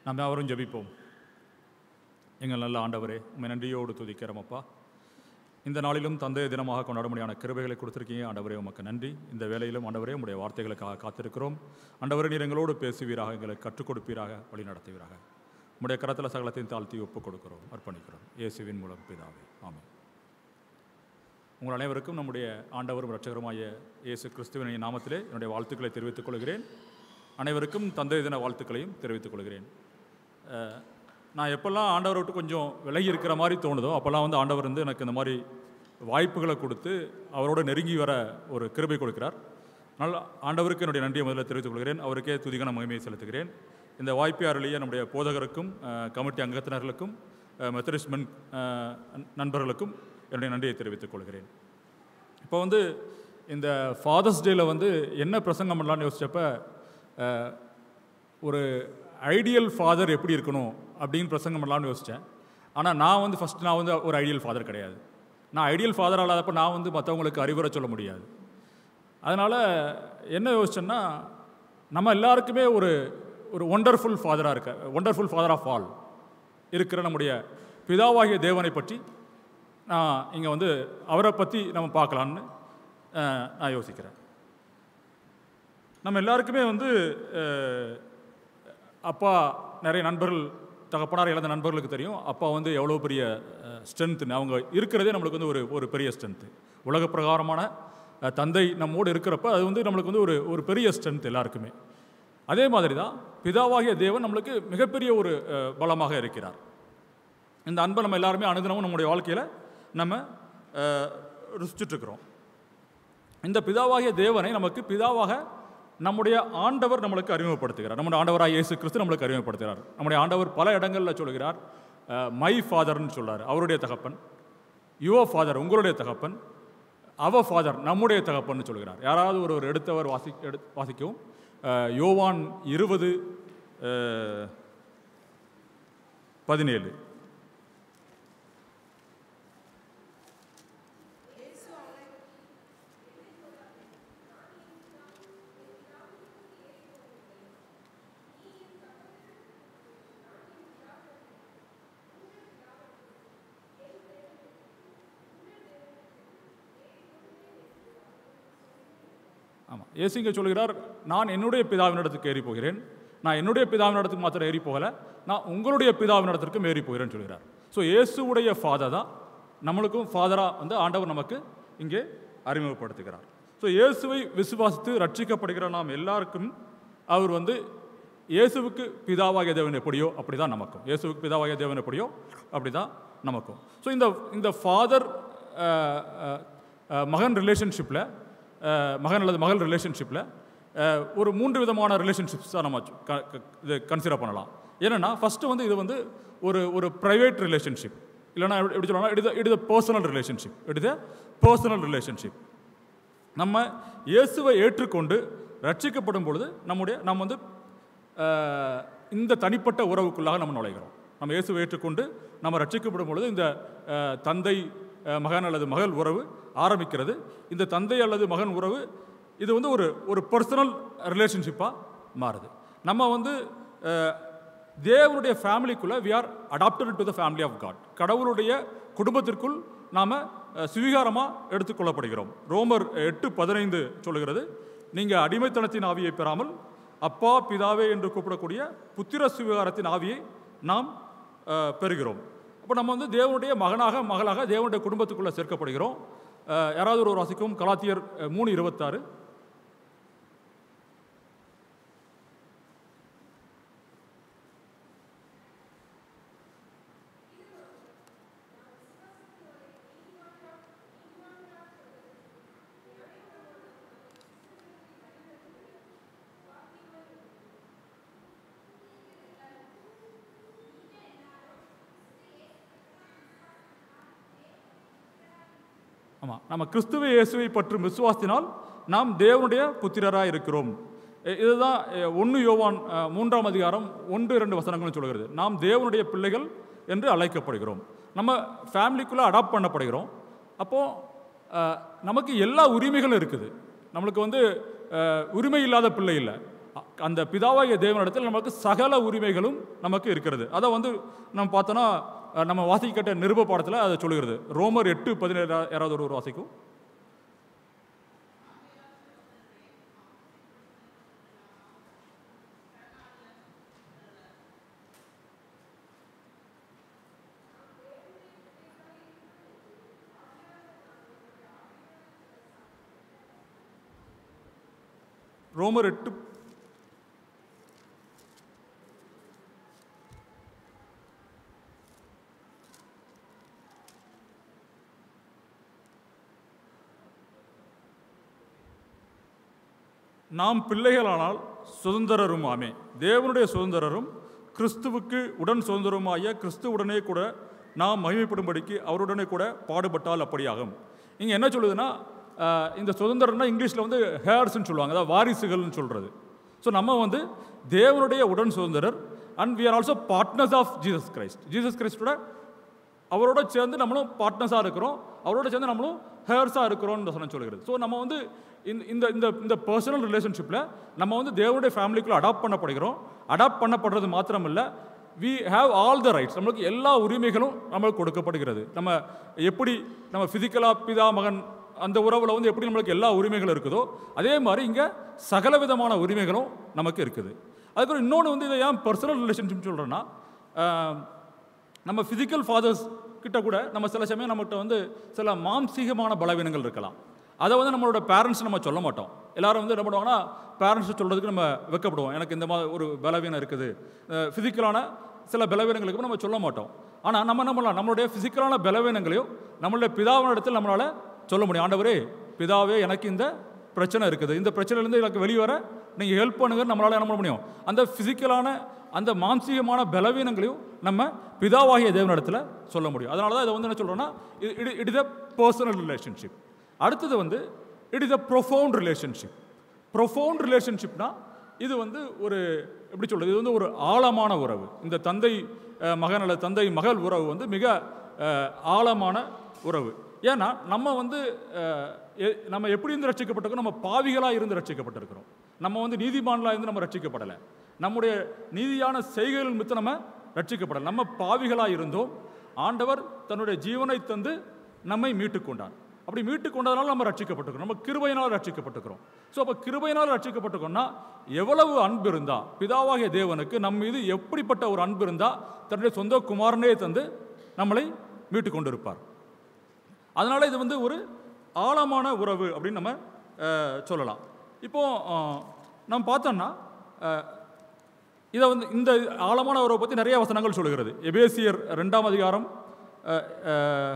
நம்ம அவரும் ஜெபிப்போம் எங்கள் நல்ல ஆண்டவரே உண்மை நன்றியோடு துதிக்கிறோம் அப்பா இந்த நாளிலும் தந்தை தினமாக கொண்டாடும்படியான கிருபைகளை கொடுத்துருக்கீங்க ஆண்டவரே உமக்கு நன்றி இந்த வேளையிலும் ஆண்டவரே உடைய வார்த்தைகளுக்காக காத்திருக்கிறோம் ஆண்டவரே நீர் எங்களோடு பேசுவீராக எங்களை கற்றுக் கொடுப்பீராக வழி நடத்துவீராக உடைய கரத்தில் சகலத்தையும் தாழ்த்தி ஒப்புக் கொடுக்கிறோம் அர்ப்பணிக்கிறோம் இயேசுவின் மூலம் பிதாவே ஆமென் உங்கள் அனைவருக்கும் நம்முடைய ஆண்டவரும் இரட்சகருமாய இயேசு கிறிஸ்துவின் நாமத்திலே என்னுடைய வாழ்த்துக்களை தெரிவித்துக் கொள்கிறேன் அனைவருக்கும் தந்தை தின வாழ்த்துக்களையும் தெரிவித்துக் கொள்கிறேன் அஹ், நான் எப்போல்லாம் ஆண்டவரை விட்டு கொஞ்சம் விலகி இருக்கிற மாதிரி தோணுதோ அப்போல்லாம் வந்து ஆண்டவர் வந்து எனக்கு இந்த மாதிரி வாய்ப்புகளை கொடுத்து அவரோட நெருங்கி வர ஒரு கிருபை கொடுக்கிறார் நல்ல ஆண்டவருக்கு என்னுடைய நன்றியை முதல்ல தெரிவித்துக் கொள்கிறேன் அவருக்கே துதிகன மகிமையை செலுத்துகிறேன் இந்த வாய்ப்பை அருளிய நம்முடைய போதகருக்கும் அஹ், கமிட்டி அங்கத்தினர்களுக்கும் அஹ், மெத்தடிஸ்ட் மென் அஹ், நண்பர்களுக்கும் என்னுடைய நன்றியை தெரிவித்துக் கொள்கிறேன் இப்போ வந்து இந்த ஃபாதர்ஸ் டேல வந்து என்ன பிரசங்கம் பண்ணலான்னு யோசிச்சப்ப அஹ், ஒரு ஐடியல் ஃபாதர் எப்படி இருக்கணும் அப்படின்னு பிரசங்கம் பண்ணலாம்னு யோசித்தேன் ஆனால் நான் வந்து ஃபஸ்ட் நான் வந்து ஒரு ஐடியல் ஃபாதர் கிடையாது நான் ஐடியல் ஃபாதர் இல்லாதப்ப நான் வந்து மற்றவங்களுக்கு அறிவுரை சொல்ல முடியாது அதனால் என்ன யோசிச்சேன்னா நம்ம எல்லாருக்குமே ஒரு ஒரு ஒண்டர்ஃபுல் ஃபாதராக இருக்க ஒண்டர்ஃபுல் ஃபாதர் ஆஃப் ஆல் இருக்கிற நம்முடைய பிதாவாகிய தேவனை பற்றி நான் இங்கே வந்து அவரை பற்றி நம்ம பார்க்கலான்னு அஹ், நான் யோசிக்கிறேன் நம்ம எல்லாருக்குமே வந்து அஹ், அப்பா நிறைய நண்பர்கள் தகப்பனார் இழந்த நண்பர்களுக்கு தெரியும் அப்பா வந்து எவ்வளோ பெரிய ஸ்ட்ரென்த்துன்னு அவங்க இருக்கிறதே நம்மளுக்கு வந்து ஒரு ஒரு பெரிய ஸ்ட்ரென்த்து உலக பிரகாரமான அஹ், தந்தை நம்மோடு இருக்கிறப்ப அது வந்து நம்மளுக்கு வந்து ஒரு ஒரு பெரிய ஸ்ட்ரென்த் எல்லாருக்குமே அதே மாதிரி தான் பிதாவாகிய தேவன் நம்மளுக்கு மிகப்பெரிய ஒரு அஹ், பலமாக இருக்கிறார் இந்த அன்பை நம்ம எல்லாருமே அனுதினமும் நம்முடைய வாழ்க்கையில் நம்ம அஹ், ருசிச்சுட்ருக்குறோம் இந்த பிதாவாகிய தேவனை நமக்கு பிதாவாக நம்முடைய ஆண்டவர் நம்மளுக்கு அறிமுகப்படுத்துகிறார் நம்முடைய ஆண்டவராக இயேசு கிறிஸ்து நம்மளுக்கு அறிமுகப்படுத்துகிறார் நம்முடைய ஆண்டவர் பல இடங்களில் சொல்கிறார் மை ஃபாதர்னு சொல்றார் அவருடைய தகப்பன் யுவர் ஃபாதர் உங்களுடைய தகப்பன் அவ ஃபாதர் நம்முடைய தகப்பன்னு சொல்கிறார் யாராவது ஒரு ஒரு எடுத்தவர் வாசி எடு வாசிக்கவும் அஹ், யோவான் இருபது அஹ், பதினேழு ஆமாம் இயேசுங்க சொல்கிறார் நான் என்னுடைய பிதாவினிடத்துக்கு ஏறி போகிறேன் நான் என்னுடைய பிதாவினிடத்துக்கு மாத்திரம் ஏறி போகல நான் உங்களுடைய பிதாவினிடத்திற்கும் ஏறி போகிறேன்னு சொல்கிறார் ஸோ இயேசுவுடைய ஃபாதர் தான் நம்மளுக்கும் ஃபாதராக வந்து ஆண்டவர் நமக்கு இங்கே அறிமுகப்படுத்துகிறார் ஸோ இயேசுவை விசுவாசித்து ரட்சிக்கப்படுகிற நாம் எல்லாருக்கும் அவர் வந்து இயேசுவுக்கு பிதாவாகிய தேவன் எப்படியோ அப்படி தான் நமக்கும் இயேசுவுக்கு பிதாவாகிய தேவன் எப்படியோ அப்படி தான் நமக்கும் ஸோ இந்த இந்த ஃபாதர் மகன் ரிலேஷன்ஷிப்பில் மகன் அல்லது மகள் ரிலேஷன்ஷிப்பில் ஒரு மூன்று விதமான ரிலேஷன்ஷிப்ஸ் தான் நம்ம க- க- இது கன்சிடர் பண்ணலாம் என்னென்னா ஃபஸ்ட்டு வந்து இது வந்து ஒரு ஒரு ப்ரைவேட் ரிலேஷன்ஷிப் இல்லைன்னா எப்படி எப்படி சொல்லலாம் it it is personal relationship it is personal relationship நம்ம இயேசுவை ஏற்றுக்கொண்டு ரட்சிக்கப்படும் பொழுது நம்முடைய நம்ம வந்து அஹ், இந்த தனிப்பட்ட உறவுக்குள்ளாக நம்ம நுழைகிறோம் நம்ம இயேசுவை ஏற்றுக்கொண்டு நம்ம ரட்சிக்கப்படும் பொழுது இந்த அஹ், தந்தை அஹ், மகன் அல்லது மகள் உறவு ஆரம்பிக்கிறது இந்த தந்தை அல்லது மகன் உறவு இது வந்து ஒரு ஒரு பர்சனல் ரிலேஷன்ஷிப்பாக மாறுது நம்ம வந்து அஹ், தேவனுடைய ஃபேமிலிக்குள்ளே we are adopted to the family of God கடவுளுடைய குடும்பத்திற்குள் நாம் சுவீகாரமாக எடுத்துக்கொள்ளப்படுகிறோம் ரோமர் எட்டு பதினைந்து சொல்லுகிறது நீங்கள் அடிமைத்தனத்தின் ஆவியை பெறாமல் அப்பா பிதாவே என்று கூப்பிடக்கூடிய புத்திர சுவீகாரத்தின் ஆவியை நாம் அஹ், பெறுகிறோம் அப்போ நம்ம வந்து தேவனுடைய மகனாக மகளாக தேவனுடைய குடும்பத்துக்குள்ளே சேர்க்கப்படுகிறோம் அஹ், யாராவது ஒரு வாசிக்கும் கலாத்தியர் அஹ், மூணு இருபத்தாறு ஆமாம் நம்ம கிறிஸ்துவ இயேசுவை பற்றும் விசுவாசத்தினால் நாம் தேவனுடைய புத்திரராக இருக்கிறோம் இ- இதுதான் ஒன்று யோவான் அஹ், மூன்றாம் அதிகாரம் ஒன்று இரண்டு வசனங்களும் சொல்கிறது நாம் தேவனுடைய பிள்ளைகள் என்று அழைக்கப்படுகிறோம் நம்ம ஃபேமிலிக்குள்ளே அடாப்ட் பண்ணப்படுகிறோம் அப்போது நமக்கு எல்லா உரிமைகளும் இருக்குது நம்மளுக்கு வந்து அஹ், உரிமை இல்லாத பிள்ளை இல்லை அ- அந்த பிதாவாகிய தேவனிடத்தில் நமக்கு சகல உரிமைகளும் நமக்கு இருக்கிறது அதை வந்து நம்ம பார்த்தோன்னா அஹ், நம்ம வாசிக்கிட்ட நிருப பாடத்தில் அதை சொல்லுகிறது ரோமர் எட்டு பதினேழு யாராவது ஒரு வாசிக்கும் ரோமர் எட்டு நாம் பிள்ளைகளானால் சுதந்திரருமாமே தேவனுடைய சுதந்திரரும் கிறிஸ்துவுக்கு உடன் சுதந்திரமாகிய கிறிஸ்துவுடனே கூட நாம் மகிமைப்படும்படிக்கு அவருடனே கூட பாடுபட்டால் அப்படியாகும் இங்கே என்ன சொல்லுதுன்னா ஆஹ், இந்த சுதந்திரம்னா இங்கிலீஷில் வந்து ஹேர்ஸ்ன்னு சொல்லுவாங்க அதாவது வாரிசுகள்னு சொல்கிறது ஸோ நம்ம வந்து தேவனுடைய உடன் சுதந்திரர் and we are also partners of Jesus Christ Jesus கிரைஸ்டோட அவரோட சேர்ந்து நம்மளும் பார்ட்னர்ஸாக இருக்கிறோம் அவரோட சேர்ந்து நம்மளும் ஹேர்ஸாக இருக்கிறோம்னு சொன்ன சொல்கிறது ஸோ நம்ம வந்து இந்த இந்த இந்த இந்த பர்சனல் ரிலேஷன்ஷிப்பில் நம்ம வந்து தேவனுடைய ஃபேமிலிக்குள்ளே அடாப்ட் பண்ணப்படுகிறோம் அடாப்ட் பண்ணப்படுறது மாத்திரம் இல்லை we have all the rights நம்மளுக்கு எல்லா உரிமைகளும் நம்மளுக்கு கொடுக்கப்படுகிறது நம்ம எப்படி நம்ம ஃபிசிக்கலாக பிதா மகன் அந்த உறவில் வந்து எப்படி நம்மளுக்கு எல்லா உரிமைகளும் இருக்குதோ அதே மாதிரி இங்கே சகல விதமான உரிமைகளும் நமக்கு இருக்குது அதுக்கப்புறம் இன்னொன்று வந்து இதை ஏன் பர்சனல் ரிலேஷன்ஷிப் சொல்கிறேன்னா நம்ம ஃபிசிக்கல் ஃபாதர்ஸ் கிட்ட கூட நம்ம சில சமயம் நம்மகிட்ட வந்து சில மாம்சீகமான பலவீனங்கள் இருக்கலாம் அதை வந்து நம்மளோட பேரண்ட்ஸ் நம்ம சொல்ல மாட்டோம் எல்லாரும் வந்து என்ன பண்ணுவாங்கன்னா பேரண்ட்ஸ் சொல்கிறதுக்கு நம்ம வெக்கப்படுவோம் எனக்கு இந்த மாதிரி ஒரு பலவீனம் இருக்குது ஃபிசிக்கலான சில பலவீனங்களுக்கு நம்ம சொல்ல மாட்டோம் ஆனால் நம்ம என்ன பண்ணலாம் நம்மளுடைய ஃபிசிக்கலான பலவீனங்களையும் நம்மளுடைய பிதாவின் இடத்தில் நம்மளால் சொல்ல முடியும் ஆண்டவரே பிதாவே எனக்கு இந்த பிரச்சனை இருக்குது இந்த பிரச்சனையிலேருந்து எனக்கு வெளியே வர நீங்கள் ஹெல்ப் பண்ணுங்க நம்மளால் என்ன பண்ண முடியும் அந்த ஃபிசிக்கலான அந்த மாம்சீகமான பலவீனங்களையும் நம்ம பிதாவாகிய தேவனிடத்தில் சொல்ல முடியும் அதனால தான் இதை வந்து என்ன சொல்கிறோன்னா it it is a personal relationship அடுத்தது வந்து it is a profound relationship profound ரிலேஷன்ஷிப்னா இது வந்து ஒரு எப்படி சொல்கிறது இது வந்து ஒரு ஆழமான உறவு இந்த தந்தை அஹ், மகன் அல்லது தந்தை மகள் உறவு வந்து மிக அஹ், ஆழமான உறவு ஏன்னா நம்ம வந்து அஹ், எ- நம்ம எப்படி இருந்து ரட்சிக்கப்பட்டிருக்கோம் நம்ம பாவிகளாக இருந்து ரட்சிக்கப்பட்டிருக்கிறோம் நம்ம வந்து நீதிமான்களாக இருந்து நம்ம ரட்சிக்கப்படலை நம்முடைய நீதியான செய்கைகள் மித்த நம்ம ரட்சிக்கப்படலை நம்ம பாவிகளாக இருந்தோம் ஆண்டவர் தன்னுடைய ஜீவனை தந்து நம்மை மீட்டுக் கொண்டார் அப்படி மீட்டுக் கொண்டதனால நம்ம ரட்சிக்கப்பட்டிருக்கிறோம் நம்ம கிருபையினால் ரட்சிக்கப்பட்டிருக்கிறோம் ஸோ அப்போ கிருபையினால் ரட்சிக்கப்பட்டிருக்கோம்னா எவ்வளவு அன்பு இருந்தா பிதாவாகிய தேவனுக்கு நம் மீது எப்படிப்பட்ட ஒரு அன்பு இருந்தா தன்னுடைய சொந்த குமாரனே தந்து நம்மளை மீட்டு கொண்டிருப்பார் அதனால இது வந்து ஒரு ஆழமான உறவு அப்படின்னு நம்ம அஹ், சொல்லலாம் இப்போ அஹ், நம்ம பார்த்தோம்னா அஹ், இதை வந்து இந்த ஆழமான உறவை பற்றி நிறைய வசனங்கள் சொல்லுகிறது எபேசியர் ரெண்டாம் அதிகாரம் அஹ், அஹ்,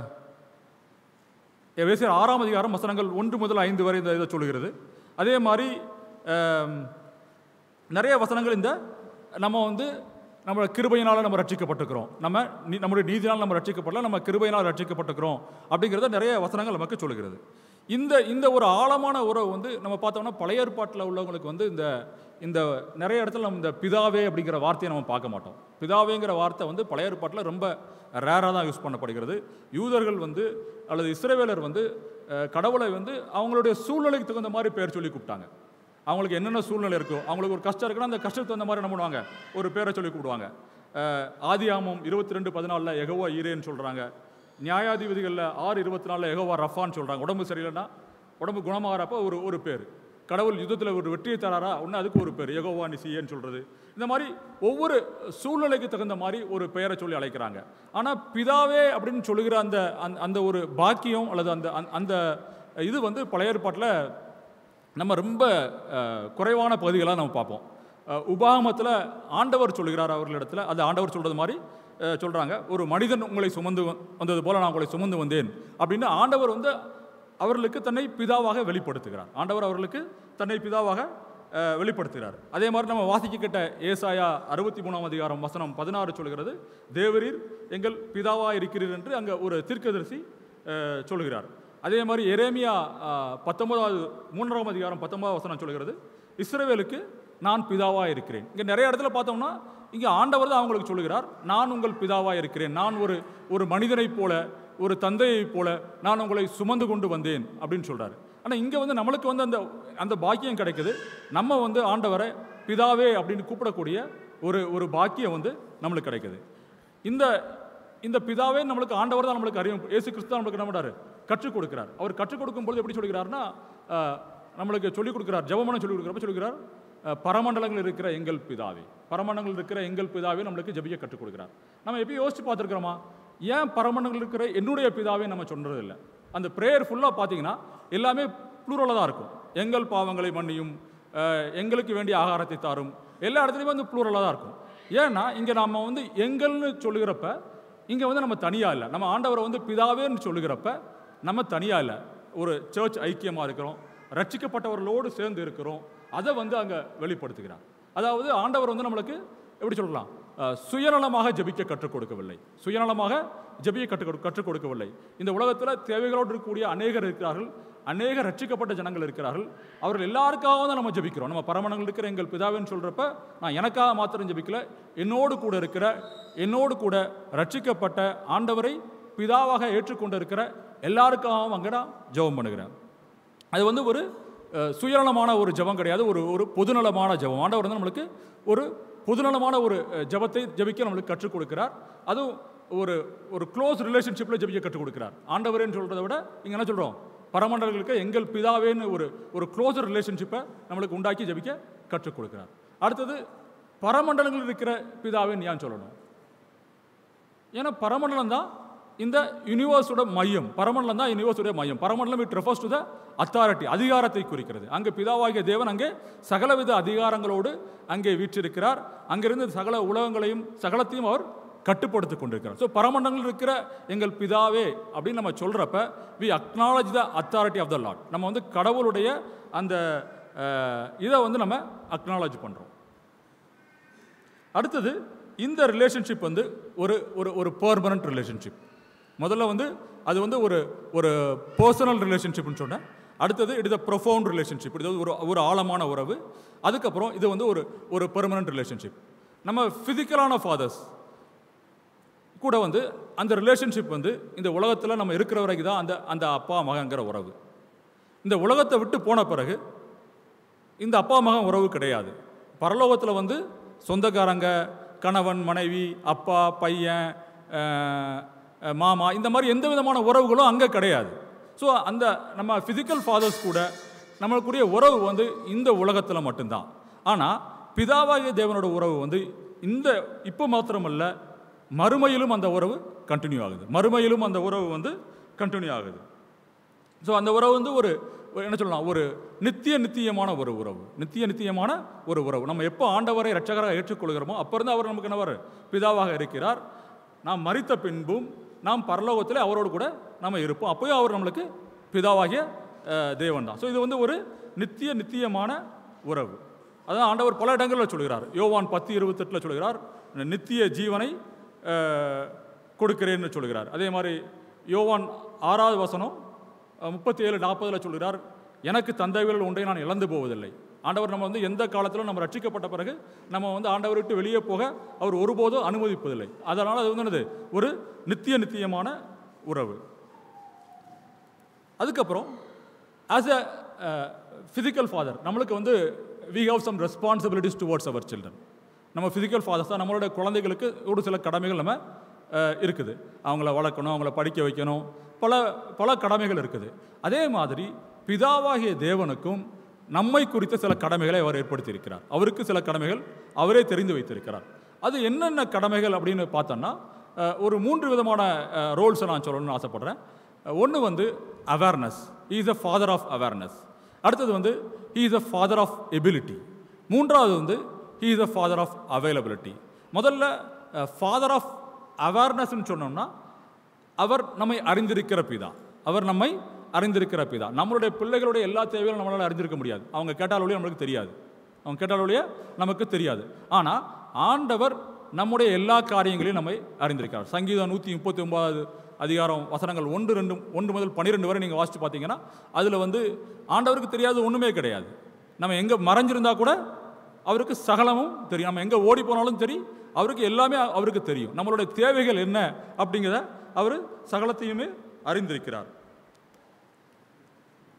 எபேசியர் ஆறாம் அதிகாரம் வசனங்கள் ஒன்று முதல் ஐந்து வரை இந்த இதை சொல்லுகிறது அதே மாதிரி ஆம், நிறைய வசனங்கள் இந்த நம்ம வந்து நம்ம கிருபையினால் நம்ம ரட்சிக்கப்பட்டிருக்கிறோம் நம்ம நீ- நம்முடைய நீதினால் நம்ம ரட்சிக்கப்படல நம்ம கிருபையினால் ரட்சிக்கப்பட்டிருக்கிறோம் அப்படிங்கிறத நிறைய வசனங்கள் நமக்கு சொல்லுகிறது இந்த இந்த ஒரு ஆழமான உறவு வந்து நம்ம பார்த்தோம்னா பழைய ஏற்பாட்டில் உள்ளவங்களுக்கு வந்து இந்த இந்த நிறைய இடத்துல நம்ம இந்த பிதாவே அப்படிங்கிற வார்த்தையை நம்ம பார்க்க மாட்டோம் பிதாவேங்கிற வார்த்தை வந்து பழைய ஏற்பாட்டில் ரொம்ப ரேராக தான் யூஸ் பண்ணப்படுகிறது யூதர்கள் வந்து அல்லது இஸ்ரவேலர் வந்து அஹ், கடவுளை வந்து அவங்களுடைய சூழ்நிலைக்கு தகுந்த மாதிரி பேர் சொல்லி கூப்பிட்டாங்க அவங்களுக்கு என்னென்ன சூழ்நிலை இருக்கோ அவங்களுக்கு ஒரு கஷ்டம் இருக்குன்னா அந்த கஷ்டத்துக்கு தகுந்த மாதிரி என்ன பண்ணுவாங்க ஒரு பேரை சொல்லி கூப்பிடுவாங்க அஹ், ஆதியாமம் இருபத்தி ரெண்டு பதினாலில் எகோவா ஈரேன்னு சொல்கிறாங்க நியாயாதிபதிகளில் ஆறு இருபத்தி நாலில் எகோவா ரஃபான்னு சொல்கிறாங்க உடம்பு சரியில்லைன்னா உடம்பு குணமாகறப்ப ஒரு ஒரு பேர் கடவுள் யுத்தத்தில் ஒரு வெற்றியை தராரா ஒன்று அதுக்கு ஒரு பேர் எகோவா நிசியேன்னு சொல்கிறது இந்த மாதிரி ஒவ்வொரு சூழ்நிலைக்கு தகுந்த மாதிரி ஒரு பெயரை சொல்லி அழைக்கிறாங்க ஆனால் பிதாவே அப்படின்னு சொல்லுகிற அந்த அந்த- அந்த ஒரு பாக்கியம் அல்லது அந்த அந்த- அந்த இது வந்து பழைய ஏற்பாட்டில் நம்ம ரொம்ப அஹ், குறைவான பகுதிகளாக நம்ம பார்ப்போம் அஹ், உபாகமத்தில் ஆண்டவர் சொல்லுகிறார் அவர்களிடத்தில் அது ஆண்டவர் சொல்கிறது மாதிரி சொல்கிறாங்க ஒரு மனிதன் உங்களை சுமந்து வ- வந்தது போல நான் உங்களை சுமந்து வந்தேன் அப்படின்னு ஆண்டவர் வந்து அவர்களுக்கு தன்னை பிதாவாக வெளிப்படுத்துகிறார் ஆண்டவர் அவர்களுக்கு தன்னை பிதாவாக அஹ், வெளிப்படுத்துகிறார் அதே மாதிரி நம்ம வாசிக்க கேட்ட ஏசாயா அறுபத்தி மூணாம் அதிகாரம் வசனம் பதினாறு சொல்கிறது தேவரீர் எங்கள் பிதாவாக இருக்கிறீர் என்று அங்கே ஒரு தீர்க்கதரிசி அஹ், சொல்கிறார் அதே மாதிரி எரேமியா அஹ், பத்தொன்பதாவது மூன்றாம் அதிகாரம் பத்தொன்பதாவது வசனம் சொல்கிறது இஸ்ரவேலுக்கு நான் பிதாவாக இருக்கிறேன் இங்கே நிறைய இடத்துல பார்த்தோம்னா இங்கே ஆண்டவர் தான் அவங்களுக்கு சொல்லுகிறார் நான் உங்கள் பிதாவாக இருக்கிறேன் நான் ஒரு ஒரு மனிதனைப் போல ஒரு தந்தையைப் போல நான் உங்களை சுமந்து கொண்டு வந்தேன் அப்படின்னு சொல்றாரு ஆனால் இங்கே வந்து நம்மளுக்கு வந்து அந்த அந்த பாக்கியம் கிடைக்குது நம்ம வந்து ஆண்டவரை பிதாவே அப்படின்னு கூப்பிடக்கூடிய ஒரு ஒரு பாக்கியம் வந்து நம்மளுக்கு கிடைக்குது இந்த இந்த பிதாவே நம்மளுக்கு ஆண்டவர் தான் நம்மளுக்கு அறியும் இயேசு கிறிஸ்து தான் நம்மளுக்கு என்ன பண்றாரு கற்றுக் கொடுக்கிறார் அவர் கற்றுக் கொடுக்கும்போது எப்படி சொல்கிறார்னா அஹ், நம்மளுக்கு சொல்லிக் கொடுக்கிறார் ஜெபமனம் சொல்லிக் கொடுக்குறப்ப சொல்லுகிறார் அஹ், பரமண்டலங்கள் இருக்கிற எங்கள் பிதாவே பரமண்டலங்கள் இருக்கிற எங்கள் பிதாவே நம்மளுக்கு ஜெபிக்க கற்றுக் கொடுக்கிறார் நம்ம எப்பயும் யோசிச்சு பார்த்துருக்கிறோமா ஏன் பரமண்டலங்கள் இருக்கிற என்னுடைய பிதாவே நம்ம சொல்றது இல்லை அந்த ப்ரேயர் ஃபுல்லாக பார்த்தீங்கன்னா எல்லாமே ப்ளூரலாக தான் இருக்கும் எங்கள் பாவங்களை மன்னியும் அஹ், எங்களுக்கு வேண்டிய ஆகாரத்தை தாரும் எல்லா இடத்துலையுமே வந்து ப்ளூரலாக தான் இருக்கும் ஏன்னா இங்கே நம்ம வந்து எங்கள்னு சொல்லுகிறப்ப இங்கே வந்து நம்ம தனியாக இல்லை நம்ம ஆண்டவரை வந்து பிதாவேன்னு சொல்லுகிறப்ப நம்ம தனியாக இல்லை ஒரு சர்ச் ஐக்கியமாக இருக்கிறோம் ரட்சிக்கப்பட்டவர்களோடு சேர்ந்து இருக்கிறோம் அதை வந்து அங்கே வெளிப்படுத்துகிறார் அதாவது ஆண்டவர் வந்து நம்மளுக்கு எப்படி சொல்லலாம் அஹ், சுயநலமாக ஜெபிக்க கற்றுக் கொடுக்கவில்லை சுயநலமாக ஜெபிக்க கற்றுக் கொடு- கற்றுக் கொடுக்கவில்லை இந்த உலகத்தில் தேவைகளோடு இருக்கக்கூடிய அநேகர் இருக்கிறார்கள் அநேக ரட்சிக்கப்பட்ட ஜனங்கள் இருக்கிறார்கள் அவர்கள் எல்லாருக்காக தான் நம்ம ஜெபிக்கிறோம் நம்ம பரமணங்கள் இருக்கிற எங்கள் பிதாவேன்னு சொல்கிறப்ப நான் எனக்காக மாத்திரம் ஜெபிக்கல என்னோடு கூட இருக்கிற என்னோடு கூட ரட்சிக்கப்பட்ட ஆண்டவரை பிதாவாக ஏற்றுக்கொண்டு இருக்கிற எல்லாருக்காகவும் அங்கே நான் ஜெபம் பண்ணுகிறேன் அது வந்து ஒரு அஹ், சுயநலமான ஒரு ஜெபம் கிடையாது ஒரு ஒரு பொதுநலமான ஜெபம் ஆண்டவர் வந்து நம்மளுக்கு ஒரு பொதுநலமான ஒரு அஹ், ஜெபத்தை ஜெபிக்க நம்மளுக்கு கற்றுக் கொடுக்கிறார் அதுவும் ஒரு ஒரு க்ளோஸ் ரிலேஷன்ஷிப்பில் ஜெபிக்க கற்றுக் கொடுக்கிறார் ஆண்டவரேன்னு சொல்கிறத விட இங்கே என்ன சொல்கிறோம் பரமண்டலங்களுக்கு எங்கள் பிதாவேன்னு ஒரு ஒரு க்ளோஸர் ரிலேஷன்ஷிப்பை நம்மளுக்கு உண்டாக்கி ஜெபிக்க கற்றுக் கொடுக்கிறார் அடுத்தது பரமண்டலங்களில் இருக்கிற பிதாவேன்னு ஏன் சொல்லணும் ஏன்னா பரமண்டலம் தான் இந்த யூனிவர்ஸோட மையம் பரமண்டலம் தான் யூனிவர்ஸோட மையம் பரமண்டலம் it refers to the authority அதிகாரத்தை குறிக்கிறது அங்கே பிதாவாகிய தேவன் அங்கே சகலவித அதிகாரங்களோடு அங்கே வீற்றிருக்கிறார் அங்கிருந்து சகல உலகங்களையும் சகலத்தையும் அவர் கட்டுப்படுத்திக் கொண்டிருக்கிறார் ஸோ பரமண்டலங்கள் இருக்கிற எங்கள் பிதாவே அப்படின்னு நம்ம சொல்கிறப்ப we acknowledge the authority of the Lord நம்ம வந்து கடவுளுடைய அந்த அஹ், இதை வந்து நம்ம அக்னாலஜ் பண்ணுறோம் அடுத்தது இந்த ரிலேஷன்ஷிப் வந்து ஒரு ஒரு ஒரு பெர்மனன்ட் ரிலேஷன்ஷிப் முதல்ல வந்து அது வந்து ஒரு ஒரு பர்சனல் ரிலேஷன்ஷிப்னு சொன்னேன் அடுத்தது it is a profound relationship இது ஒரு ஒரு ஆழமான உறவு அதுக்கப்புறம் இது வந்து ஒரு ஒரு பெர்மனன்ட் ரிலேஷன்ஷிப் நம்ம ஃபிசிக்கலான ஃபாதர்ஸ் கூட வந்து அந்த ரிலேஷன்ஷிப் வந்து இந்த உலகத்தில் நம்ம இருக்கிற வரைக்கும் தான் அந்த அந்த அப்பா மகங்கிற உறவு இந்த உலகத்தை விட்டு போன பிறகு இந்த அப்பா மகன் உறவு கிடையாது பரலோகத்தில் வந்து சொந்தக்காரங்க கணவன் மனைவி அப்பா பையன் அஹ், அஹ், மாமா இந்த மாதிரி எந்த விதமான உறவுகளும் அங்கே கிடையாது ஸோ அந்த நம்ம ஃபிசிக்கல் ஃபாதர்ஸ் கூட நம்மளுக்குரிய உறவு வந்து இந்த உலகத்தில் மட்டும்தான் ஆனால் பிதாவாகிய தேவனோட உறவு வந்து இந்த இப்போ மாத்திரமல்ல மறுமையிலும் அந்த உறவு கண்டினியூ ஆகுது மறுமையிலும் அந்த உறவு வந்து கண்டினியூ ஆகுது ஸோ அந்த உறவு வந்து ஒரு ஒரு என்ன சொல்லலாம் ஒரு நித்திய நித்தியமான ஒரு உறவு நித்திய நித்தியமான ஒரு உறவு நம்ம எப்போ ஆண்டவரை ரட்சகராக ஏற்றுக்கொள்கிறோமோ அப்போ இருந்து அவர் நமக்கு என்னவர் பிதாவாக இருக்கிறார் நாம் மரித்த பின்பும் நாம் பரலோகத்தில் அவரோடு கூட நம்ம இருப்போம் அப்போயும் அவர் நம்மளுக்கு பிதாவாகிய அஹ், தேவன் தான் ஸோ இது வந்து ஒரு நித்திய நித்தியமான உறவு அதான் ஆண்டவர் பல இடங்களில் சொல்கிறார் யோவான் பத்து இருபத்தெட்டில் சொல்கிறார் நித்திய ஜீவனை அஹ், கொடுக்கிறேன்னு சொல்கிறார் அதே மாதிரி யோவான் ஆறாவது வசனம் முப்பத்தி ஏழு நாற்பதில் சொல்கிறார் எனக்கு தந்தைகள் ஒன்றை நான் இழந்து போவதில்லை ஆண்டவர் நம்ம வந்து எந்த காலத்திலும் நம்ம ரட்சிக்கப்பட்ட பிறகு நம்ம வந்து ஆண்டவரை விட்டு வெளியே போக அவர் ஒருபோதும் அனுமதிப்பதில்லை அதனால் அது வந்து என்னது ஒரு நித்திய நித்தியமான உறவு அதுக்கப்புறம் ஆஸ் அ ஃபிசிக்கல் ஃபாதர் நம்மளுக்கு வந்து we have some responsibilities towards our children நம்ம ஃபிசிக்கல் ஃபாதர்ஸ் தான் நம்மளோட குழந்தைகளுக்கு ஒரு சில கடமைகள் நம்ம அஹ், இருக்குது அவங்கள வளர்க்கணும் அவங்கள படிக்க வைக்கணும் பல பல கடமைகள் இருக்குது அதே மாதிரி பிதாவாகிய தேவனுக்கும் நம்மை குறித்த சில கடமைகளை அவர் ஏற்படுத்தியிருக்கிறார் அவருக்கு சில கடமைகள் அவரே தெரிந்து வைத்திருக்கிறார் அது என்னென்ன கடமைகள் அப்படின்னு பார்த்தோன்னா அஹ், ஒரு மூன்று விதமான ரோல்ஸை நான் சொல்லணும்னு ஆசைப்படுறேன் ஒன்று வந்து awareness is a father of awareness அடுத்தது வந்து he is a father of ability மூன்றாவது வந்து he is a father of availability முதல்ல ஃபாதர் ஆஃப் அவேர்னஸ்ன்னு சொன்னோம்னா அவர் நம்மை அறிந்திருக்கிற பிதா அவர் நம்மை அறிந்திருக்கிற பிதா நம்மளுடைய பிள்ளைகளுடைய எல்லா தேவைகளும் நம்மளால் அறிந்திருக்க முடியாது அவங்க கேட்டாலொழிய நம்மளுக்கு தெரியாது அவங்க கேட்டாலொழிய நமக்கு தெரியாது ஆனால் ஆண்டவர் நம்முடைய எல்லா காரியங்களையும் நம்மை அறிந்திருக்கிறார் சங்கீதம் நூற்றி முப்பத்தி ஒன்பதாவது அதிகாரம் வசனங்கள் ஒன்று ரெண்டு ஒன்று முதல் பன்னிரெண்டு வரை நீங்கள் வாசித்து பார்த்தீங்கன்னா அதில் வந்து ஆண்டவருக்கு தெரியாத ஒன்றுமே கிடையாது நம்ம எங்கே மறைஞ்சிருந்தா கூட அவருக்கு சகலமும் தெரியும் நம்ம எங்கே ஓடி போனாலும் சரி அவருக்கு எல்லாமே அவருக்கு தெரியும் நம்மளுடைய தேவைகள் என்ன அப்படிங்கிறத அவர் சகலத்தையுமே அறிந்திருக்கிறார்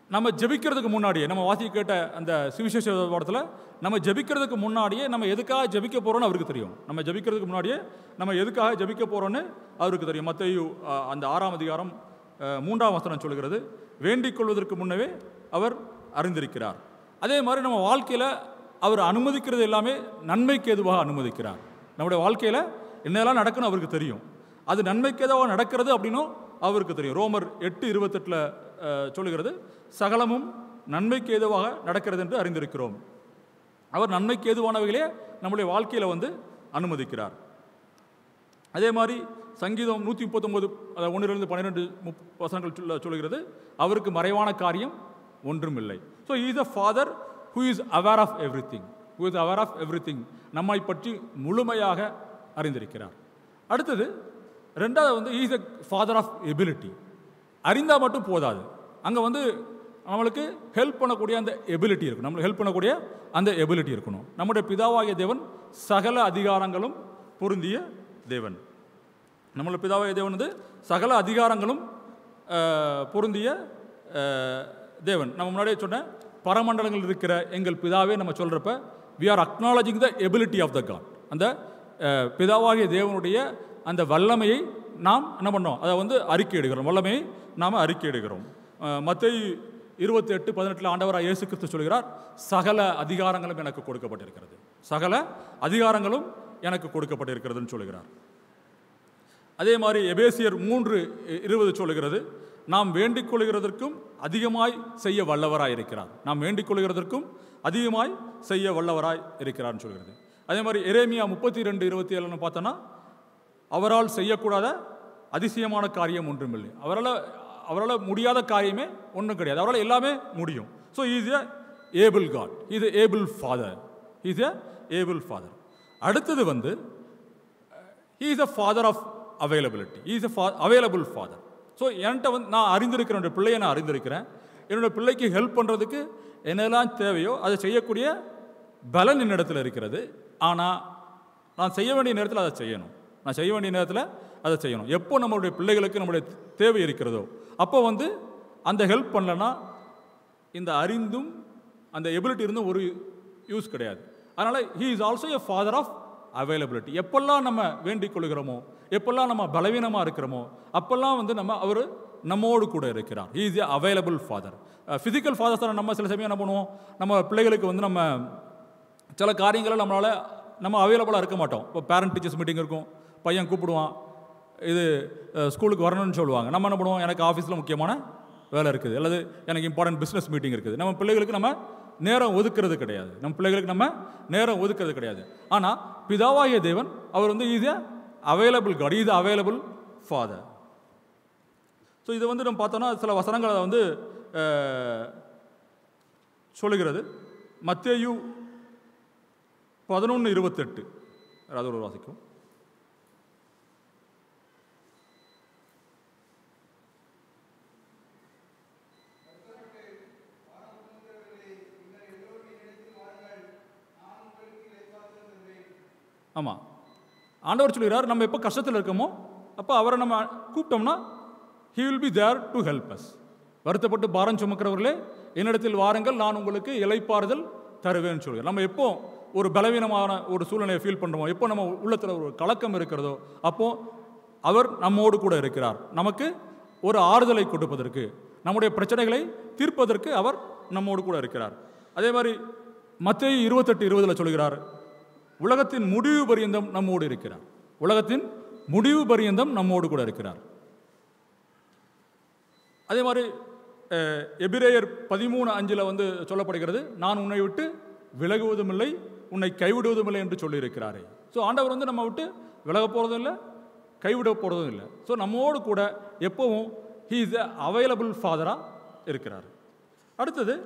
நம்ம ஜெபிக்கிறதுக்கு முன்னாடியே நம்ம வாசி கேட்ட அந்த சுவிசேஷ பாடத்தில் நம்ம ஜெபிக்கிறதுக்கு முன்னாடியே நம்ம எதுக்காக ஜெபிக்க போகிறோம்னு அவருக்கு தெரியும் நம்ம ஜெபிக்கிறதுக்கு முன்னாடியே நம்ம எதுக்காக ஜெபிக்க போகிறோன்னு அவருக்கு தெரியும் மத்தையு அந்த ஆறாம் அதிகாரம் அஹ், மூன்றாம் வசனம் சொல்கிறது வேண்டிக் கொள்வதற்கு முன்னவே அவர் அறிந்திருக்கிறார் அதே மாதிரி நம்ம வாழ்க்கையில் அவர் அனுமதிக்கிறது எல்லாமே நன்மைக்கு எதுவாக அனுமதிக்கிறார் நம்முடைய வாழ்க்கையில் என்னெல்லாம் நடக்குன்னு அவருக்கு தெரியும் அது நன்மைக்கு எதுவாக நடக்கிறது அப்படின்னும் அவருக்கு தெரியும் ரோமர் எட்டு இருபத்தெட்டில் சொல்லுகிறது சகலமும் நன்மைக்கு ஏதுவாக நடக்கிறது என்று அறிந்திருக்கிறோம் அவர் நன்மைக்கு ஏதுவானவைகளே நம்முடைய வாழ்க்கையில் வந்து அனுமதிக்கிறார் அதே மாதிரி சங்கீதம் நூற்றி முப்பத்தொம்போது ஒன்றிலிருந்து பன்னிரெண்டு முப் வசனங்கள் சொல்ல சொல்லுகிறது அவருக்கு மறைவான காரியம் ஒன்றும் இல்லை so is a father who is aware of everything who is aware of everything நம்மை பற்றி முழுமையாக அறிந்திருக்கிறார் அடுத்தது ரெண்டாவது வந்து is a father of ability அறிந்தால் மட்டும் போதாது அங்கே வந்து நம்மளுக்கு ஹெல்ப் பண்ணக்கூடிய அந்த எபிலிட்டி இருக்கணும் நம்மளுக்கு ஹெல்ப் பண்ணக்கூடிய அந்த எபிலிட்டி இருக்கணும் நம்முடைய பிதாவாகிய தேவன் சகல அதிகாரங்களும் பொருந்திய தேவன் நம்மளோட பிதாவாகிய தேவன் வந்து சகல அதிகாரங்களும் அஹ், பொருந்திய அஹ், தேவன் நம்ம முன்னாடியே சொன்ன பரமண்டலங்கள் இருக்கிற எங்கள் பிதாவே நம்ம சொல்கிறப்ப we are acknowledging the ability of the God அந்த அஹ், பிதாவாகிய தேவனுடைய அந்த வல்லமையை நாம் என்ன பண்ணோம் அதை வந்து அறிக்கை எடுக்கிறோம் வல்லமையை நாம் அறிக்கை எடுக்கிறோம் மத்திய இருபத்தி எட்டு பதினெட்டில் ஆண்டவராக இயேசு கிறிஸ்து சொல்கிறார் சகல அதிகாரங்களும் எனக்கு கொடுக்கப்பட்டிருக்கிறது சகல அதிகாரங்களும் எனக்கு கொடுக்கப்பட்டிருக்கிறதுன்னு சொல்கிறார் அதே மாதிரி எபேசியர் மூன்று இ- இருபது சொல்லுகிறது நாம் வேண்டிக் கொள்கிறதற்கும் அதிகமாய் செய்ய வல்லவராய் இருக்கிறார் நாம் வேண்டிக் கொள்கிறதற்கும் அதிகமாய் செய்ய வல்லவராய் இருக்கிறார்னு சொல்கிறது அதே மாதிரி எரேமியா முப்பத்தி ரெண்டு இருபத்தி ஏழுன்னு பார்த்தோன்னா அவரால் செய்யக்கூடாத அதிசயமான காரியம் ஒன்றுமில்லை அவரால் அவரால் முடியாத காரியமே ஒன்றும் கிடையாது அவரால் எல்லாமே முடியும் so is a able God இது able father is a able father அடுத்தது வந்து he is a father of availability is a available father so என்கிட்ட வந்து நான் அறிந்திருக்கிறேன் என்னுடைய பிள்ளையை நான் அறிந்திருக்கிறேன் என்னோட பிள்ளைக்கு ஹெல்ப் பண்ணுறதுக்கு என்னெல்லாம் தேவையோ அதை செய்யக்கூடிய பலன் என்னிடத்தில் இருக்கிறது ஆனால் நான் செய்ய வேண்டிய நேரத்தில் அதை செய்யணும் நான் செய்ய வேண்டிய நேரத்தில் அதை செய்யணும் எப்போ நம்மளுடைய பிள்ளைகளுக்கு நம்மளுடைய தேவை இருக்கிறதோ அப்போ வந்து அந்த ஹெல்ப் பண்ணலன்னா இந்த அறிந்தும் அந்த எபிலிட்டி இருந்தும் ஒரு யூஸ் கிடையாது அதனால் he is also a father of availability எப்பெல்லாம் நம்ம வேண்டிக் கொள்கிறோமோ எப்பெல்லாம் நம்ம பலவீனமாக இருக்கிறோமோ அப்பெல்லாம் வந்து நம்ம அவர் நம்மோடு கூட இருக்கிறார் he is a available father physical fathers நம்ம சில சமயம் என்ன பண்ணுவோம் நம்ம பிள்ளைகளுக்கு வந்து நம்ம சில காரியங்களை நம்மளால் நம்ம அவைலபிளாக இருக்க மாட்டோம் இப்போ பேரண்ட் டீச்சர்ஸ் மீட்டிங் இருக்கும் பையன் கூப்பிடுவான் இது அஹ், ஸ்கூலுக்கு வரணும்னு சொல்லுவாங்க நம்ம என்ன பண்ணுவோம் எனக்கு ஆஃபீஸில் முக்கியமான வேலை இருக்குது அல்லது எனக்கு இம்பார்ட்டன்ட் பிஸ்னஸ் மீட்டிங் இருக்குது நம்ம பிள்ளைகளுக்கு நம்ம நேரம் ஒதுக்குறது கிடையாது நம்ம பிள்ளைகளுக்கு நம்ம நேரம் ஒதுக்குறது கிடையாது ஆனால் பிதாவாகிய தேவன் அவர் வந்து இது அவைலபிள் காட் இது அவைலபிள் ஃபாதர் ஸோ இது வந்து நம்ம பார்த்தோன்னா சில வசனங்களை வந்து அஹ், சொல்லுகிறது மத்தேயு பதினொன்று இருபத்தெட்டு யாராவது ஒரு வாசிக்கும் ஆமாம் ஆண்டவர் சொல்கிறார் நம்ம எப்போ கஷ்டத்தில் இருக்கோமோ அப்போ அவரை நம்ம கூப்பிட்டோம்னா he will be there to help us வருத்தப்பட்டு பாரம் சுமக்கிறவர்களே என்னிடத்தில் வாருங்கள் நான் உங்களுக்கு இலைப்பாறுதல் தருவேன்னு சொல்கிறேன் நம்ம எப்போ ஒரு பலவீனமான ஒரு சூழ்நிலையை ஃபீல் பண்ணுறோமோ எப்போ நம்ம உள்ளத்தில் ஒரு கலக்கம் இருக்கிறதோ அப்போ அவர் நம்மோடு கூட இருக்கிறார் நமக்கு ஒரு ஆறுதலை கொடுப்பதற்கு நம்முடைய பிரச்சனைகளை தீர்ப்பதற்கு அவர் நம்மோடு கூட இருக்கிறார் அதே மாதிரி மத்திய இருபத்தெட்டு இருபதில் சொல்கிறார் உலகத்தின் முடிவு பரியந்தம் நம்மோடு இருக்கிறார் உலகத்தின் முடிவு பரியந்தம் நம்மோடு கூட இருக்கிறார் அதே மாதிரி அஹ், எபிரேயர் பதிமூணு அஞ்சில் வந்து சொல்லப்படுகிறது நான் உன்னை விட்டு விலகுவதும் இல்லை உன்னை கைவிடுவதும் இல்லை என்று சொல்லியிருக்கிறாரே ஸோ ஆண்டவர் வந்து நம்ம விட்டு விலக போகிறதும் இல்லை கைவிட போகிறதும் இல்லை ஸோ நம்மோடு கூட எப்பவும் ஹீ இஸ் அ அவைலபிள் ஃபாதராக இருக்கிறார் அடுத்தது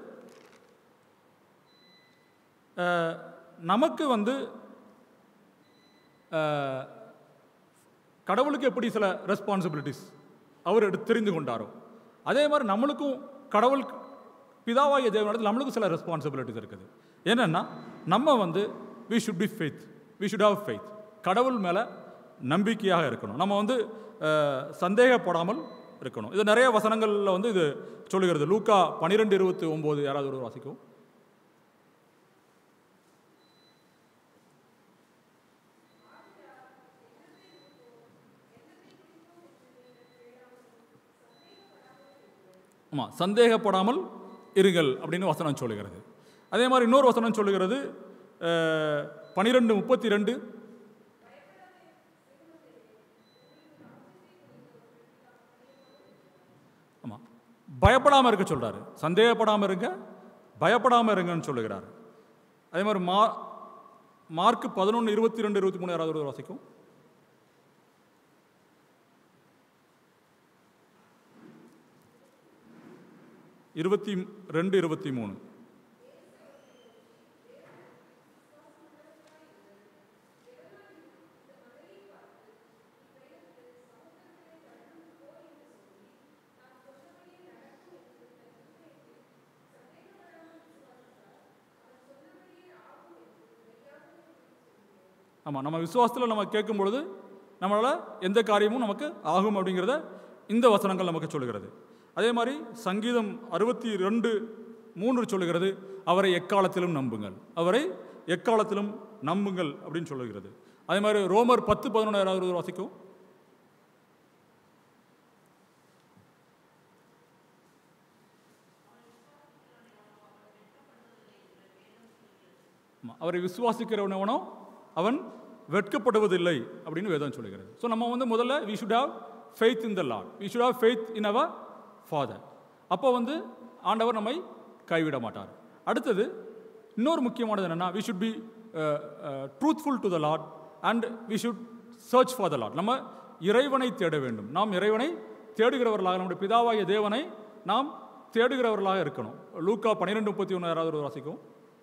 அஹ், நமக்கு வந்து அஹ், கடவுளுக்கு எப்படி சில ரெஸ்பான்சிபிலிட்டிஸ் அவர் எடுத்து தெரிந்து கொண்டாரோ அதே மாதிரி நம்மளுக்கும் கடவுள் பிதாவாகிய தேவனிடத்தில் நம்மளுக்கும் சில ரெஸ்பான்சிபிலிட்டிஸ் இருக்குது என்னென்னா நம்ம வந்து we should be faith we should have faith கடவுள் மேலே நம்பிக்கையாக இருக்கணும் நம்ம வந்து அஹ், சந்தேகப்படாமல் இருக்கணும் இது நிறைய வசனங்களில் வந்து இது சொல்லுகிறது லூக்கா பன்னிரெண்டு இருபத்தி ஒம்பது யாராவது ஒரு வாசிக்கும் ஆமாம் சந்தேகப்படாமல் இருங்கள் அப்படின்னு வசனம் சொல்லுகிறது அதே மாதிரி இன்னொரு வசனம் சொல்லுகிறது பனிரெண்டு முப்பத்தி ரெண்டு ஆமாம் பயப்படாமல் இருக்க சொல்கிறாரு சந்தேகப்படாமல் இருங்க பயப்படாமல் இருங்கன்னு சொல்லுகிறார் அதே மாதிரி மா மார்க் பதினொன்று இருபத்தி ரெண்டு இருபத்தி மூணு யாராவது ஒரு வாசிக்கும் இருபத்தி ரெண்டு இருபத்தி மூணு ஆமாம் நம்ம விசுவாசத்தில் நம்ம கேட்கும் பொழுது நம்மளால் எந்த காரியமும் நமக்கு ஆகும் அப்படிங்கிறத இந்த வசனங்கள் நமக்கு சொல்லுகிறது அதே மாதிரி சங்கீதம் அறுபத்தி ரெண்டு மூன்று சொல்லுகிறது அவரை எக்காலத்திலும் நம்புங்கள் அவரை எக்காலத்திலும் நம்புங்கள் அப்படின்னு சொல்லுகிறது அதே மாதிரி ரோமர் பத்து பதினொன்று யாராவது வாசிக்கும் ஆமா, அவரை விசுவாசிக்கிறவனவனோ அவன் வெட்கப்படுவதில்லை அப்படின்னு வேதம் சொல்லுகிறது ஸோ நம்ம வந்து முதல்ல we should have faith in the Lord we should have faith in our father அப்போ வந்து ஆண்டவர் நம்மை கைவிட மாட்டார் அடுத்தது இன்னொரு முக்கியமானது என்னென்னா we should be truthful to the Lord and we should search for the Lord நம்ம இறைவனை தேட வேண்டும் நாம் இறைவனை தேடுகிறவர்களாக நம்முடைய பிதாவாகிய தேவனை நாம் தேடுகிறவர்களாக இருக்கணும் லூக்கா பன்னிரெண்டு முப்பத்தி ஒன்று யாராவது ஒரு வாசிக்கும்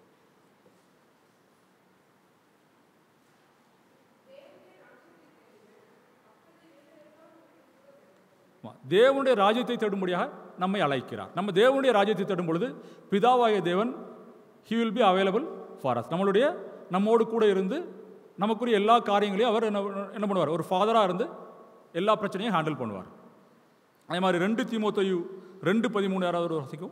ஆமா. தேவனுடைய ராஜ்யத்தை தேடும்படியாக நம்மை அழைக்கிறார் நம்ம தேவனுடைய ராஜ்யத்தை தேடும் பொழுது பிதாவாகிய தேவன் he will be available for us நம்மளுடைய நம்மோடு கூட இருந்து நமக்குரிய எல்லா காரியங்களையும் அவர் என்ன என்ன பண்ணுவார் ஒரு ஃபாதராக இருந்து எல்லா பிரச்சனையும் ஹேண்டில் பண்ணுவார் அதே மாதிரி ரெண்டு தீமோத்தையு ரெண்டு பதிமூணு யாராவது ஒரு வசிக்கும்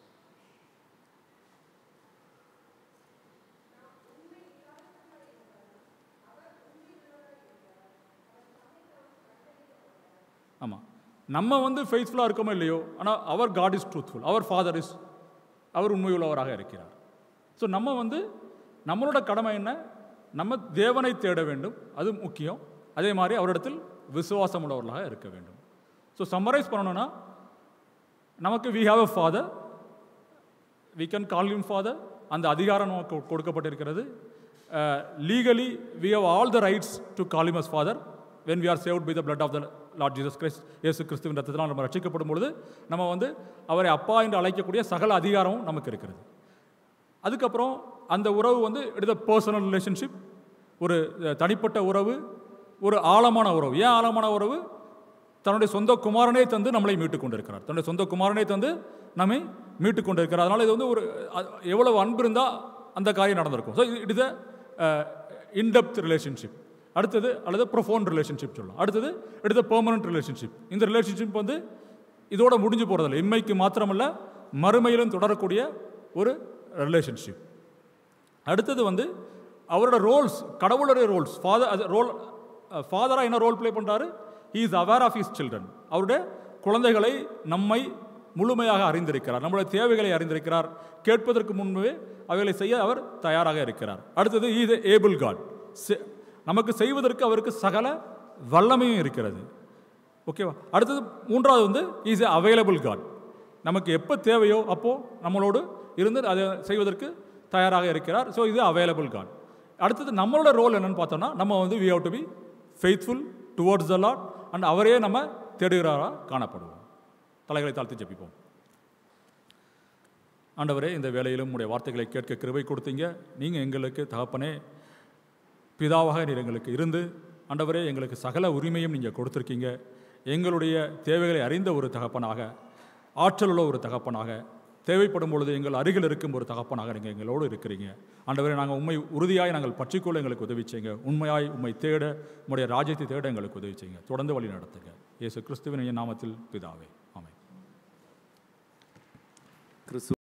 ஆமாம் நம்ம வந்து ஃபெய்த்ஃபுல்லாக இருக்கோமோ இல்லையோ ஆனால் our God is truthful our father is அவர் உண்மையுள்ளவராக இருக்கிறார் ஸோ நம்ம வந்து நம்மளோட கடமை என்ன நம்ம தேவனை தேட வேண்டும் அது முக்கியம் அதே மாதிரி அவரிடத்தில் விசுவாசம் உள்ளவர்களாக இருக்க வேண்டும் ஸோ சம்மரைஸ் பண்ணணும்னா நமக்கு we have a father we can call him father அந்த அதிகாரம் நமக்கு கொடுக்கப்பட்டிருக்கிறது legally we have all the rights to call him as father when we are saved by the blood of the Lord Jesus Christ இயேசு கிறிஸ்துவின் ரத்தத்தினால் நம்ம ரட்சிக்கப்படும் பொழுது நம்ம வந்து அவரை அப்பா என்று அழைக்கக்கூடிய சகல அதிகாரமும் நமக்கு இருக்கிறது அதுக்கப்புறம் அந்த உறவு வந்து இட் இஸ் பர்சனல் ரிலேஷன்ஷிப் ஒரு அஹ், தனிப்பட்ட உறவு ஒரு ஆழமான உறவு ஏன் ஆழமான உறவு தன்னுடைய சொந்த குமாரனே தந்து நம்மளை மீட்டு கொண்டிருக்கிறார் தன்னுடைய சொந்த குமாரனே தந்து நம்மை மீட்டு கொண்டிருக்கிறார் அதனால் இது வந்து ஒரு அ- எவ்வளவு அன்பு இருந்தால் அந்த காரியம் நடந்திருக்கும் so it is a in-depth relationship அடுத்தது அல்லது ப்ரொஃபோன் ரிலேஷன்ஷிப் சொல்லலாம் அடுத்தது இட் இஸ் பெர்மனன்ட் ரிலேஷன்ஷிப் இந்த ரிலேஷன்ஷிப் வந்து இதோட முடிஞ்சு போகிறதில்ல இன்மைக்கு மாத்திரமல்ல மறுமையிலும் தொடரக்கூடிய ஒரு ரிலேஷன்ஷிப் அடுத்தது வந்து அவரோட ரோல்ஸ் கடவுளுடைய ரோல்ஸ் ஃபாதர் அது ரோல் ஃபாதராக என்ன ரோல் ப்ளே பண்ணுறாரு he is aware of his children அவருடைய குழந்தைகளை நம்மை முழுமையாக அறிந்திருக்கிறார் நம்மளுடைய தேவைகளை அறிந்திருக்கிறார் கேட்பதற்கு முன்பே அவைகளை செய்ய அவர் தயாராக இருக்கிறார் அடுத்தது ஈ த ஏபிள் காட் நமக்கு செய்வதற்கு அவருக்கு சகல வல்லமையும் இருக்கிறது ஓகேவா அடுத்தது மூன்றாவது வந்து இஸ் எ அவைலபிள் காட் நமக்கு எப்போ தேவையோ அப்போது நம்மளோடு இருந்து அதை செய்வதற்கு தயாராக இருக்கிறார் ஸோ இது அவைலபிள் காட் அடுத்தது நம்மளோட ரோல் என்னன்னு பார்த்தோம்னா நம்ம வந்து we have to be faithful towards the Lord and அவரே நம்ம தேடுகிறாராக காணப்படுவோம் தலைகளை தாழ்த்தி ஜெபிப்போம் ஆண்டவரே இந்த வேளையிலும் உடைய வார்த்தைகளை கேட்க கிருபை கொடுத்தீங்க நீங்கள் எங்களுக்கு தகப்பனே பிதாவாக நீர் எங்களுக்கு இருந்து ஆண்டவரே எங்களுக்கு சகல உரிமையும் நீங்கள் கொடுத்துருக்கீங்க எங்களுடைய தேவைகளை அறிந்த ஒரு தகப்பனாக ஆற்றலுள்ள ஒரு தகப்பனாக தேவைப்படும் பொழுது எங்கள் அருகில் இருக்கும் ஒரு தகப்பனாக நீங்கள் எங்களோடு இருக்கிறீங்க ஆண்டவரே நாங்கள் உண்மை உறுதியாய் நாங்கள் பற்றிக்கொள்ள எங்களுக்கு உதவி செய்யுங்க உண்மையாய் உண்மை தேட உம்முடைய ராஜ்யத்தை தேட எங்களுக்கு உதவி செய்யுங்க தொடர்ந்து வழி நடத்துங்க இயேசு கிறிஸ்துவின் நாமத்தில் பிதாவே ஆமென் கிறிஸ்து